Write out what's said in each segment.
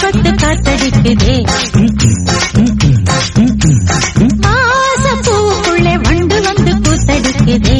வாலிபத்து காத்தடிக்குதே மாச பூவுக்குள்ளே வண்டு வந்து கூத்தடிக்குதே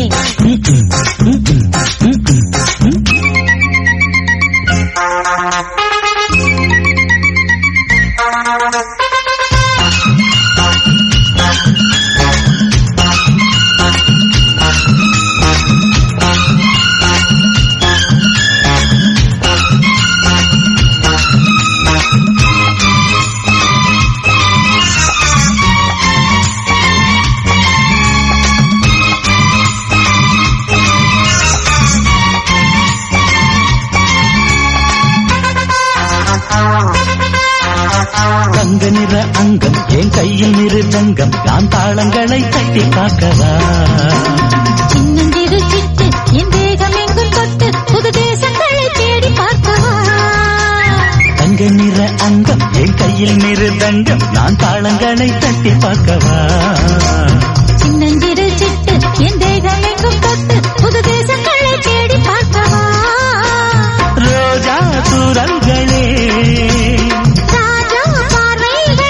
தங்க நிற அங்கம் என் கையில் நிறு தங்கம் நான் தாளங்களை தட்டி பார்க்கவா சின்னஞ்சிறு சிட்டு என் தேகம் எங்கும் தொட்டு புது தேசங்களை தேடி பார்க்கவா தங்க நிற அங்கம் என் கையில் நிறு தங்கம் நான் தாளங்களை தட்டி பார்க்கவா சின்னஞ்சிறு சிட்டு என் தேகம் எங்கும் தொட்டு புது தேசங்களை தேடி பார்க்கவா ரோஜா சூரல்களே ராஜா பார்வைகளே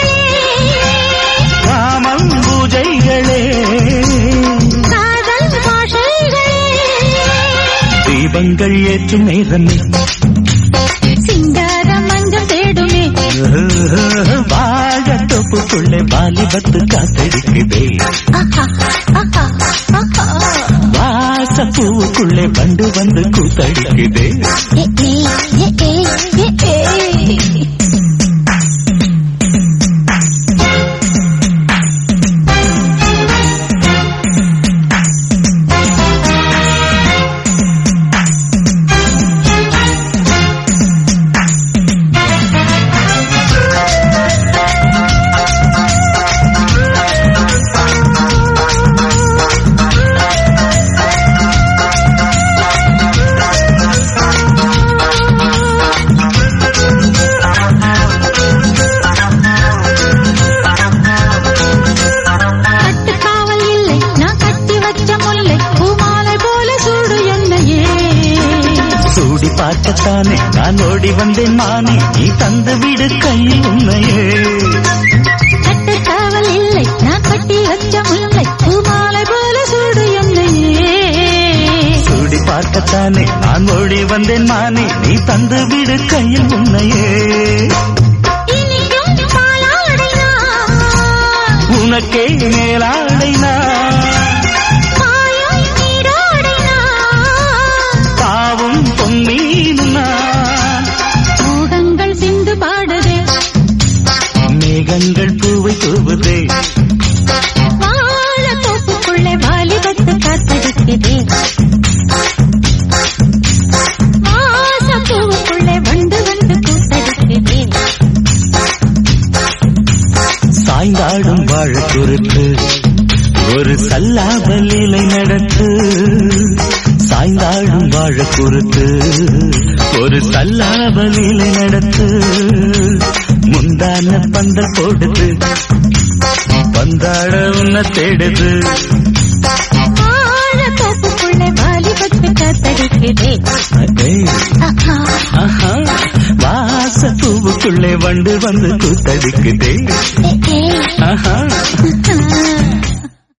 ராமம் பூஜைகளே காதல் பாஷைகளே தீபங்கள் ஏற்றும் நேரமே சிங்கார மஞ்சள் தேடுமே வாழ தொப்புக்குள்ளே வாலிபத்து காத்தடிக்குதே ஆஹா, ஆஹா, ஆஹா. வாச பூவுக்குள்ளே வண்டு வந்து கூத்தடிக்குதே ஏ, ஏ, ஏ, ஏ, ஏ, ஏ. கட்டுக்காவல் இல்லை நான் கட்டி வச்ச முல்லை பூமாலை போல சூடு என்னையே சூடி பார்க்கத்தானே நான் ஓடி வந்தேன் மானே நீ தந்து விடு கையில் உண்மையே கட்டுக்காவல் இல்லை நான் கட்டி வச்ச முல்லை பூமாலை போல சூடு என்னையே சூடி பார்க்கத்தானே நான் ஓடி வந்தேன் மானே நீ தந்து விடு கையில் உண்மையே இனிக்கும் பாலாடை நான், உனக்கே மேலாடை நான் பாயும் நீரோடை நான். பாவும் பொன்னீனும் நான் மோகங்கள் சிந்து பாடுதே மேகங்கள் பூவை தூவுதே வாழ தோப்புக்குள்ளே வாலிபத்து காத்தடிக்குதே வாச பூவுக்குள்ளே வண்டு வந்து கூத்தடிக்குதே சாய்ந்தாடும் வாழ குறுக்கு ஒரு சல்லாபல் இலை நடத்து சாய்ந்தாடும் வாழ குறுக்கு ஒரு சல்லாபல் இலை நடத்து முந்தான பந்த போடுது பந்தாட உன்ன தேடுது வாழ தோப்புக்குள்ளே வாலிபத்து காத்தடிக்குதே அடே, ஆஹா, ஆஹா, வாச பூவுக்குள்ளே வண்டு வந்து கூத்தடிக்குதே ஏ, ஏ, ஆஹா ஆஹா.